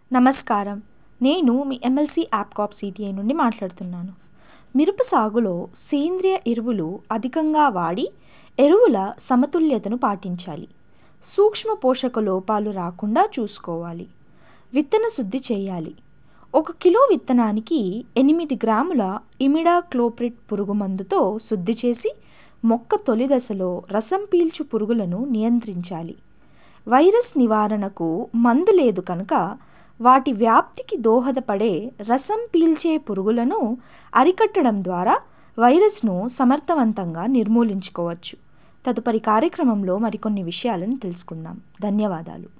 నమస్కారం నేను మీ MLC యాప్కాప్ CTI నుండి మాట్లాడుతున్నాను మిరప సాగులో సేంద్రియ ఎరువులు అధికంగా వాడి ఎరువుల సమతుల్యతను పాటించాలి సూక్ష్మ పోషక లోపాలు రాకుండా చూసుకోవాలి విత్తన శుద్ధి చేయాలి ఒక కిలో విత్తనానికి ఎనిమిది గ్రాముల ఇమిడాక్లోప్రిడ్ పురుగు మందుతో శుద్ధి చేసి మొక్క తొలి దశలో రసం పీల్చు పురుగులను నియంత్రించాలి వైరస్ నివారణకు మందు లేదు కనుక వాటి వ్యాప్తికి దోహదపడే రసం పీల్చే పురుగులను అరికట్టడం ద్వారా వైరస్ను సమర్థవంతంగా నిర్మూలించుకోవచ్చు తదుపరి కార్యక్రమంలో మరికొన్ని విషయాలను తెలుసుకుందాం ధన్యవాదాలు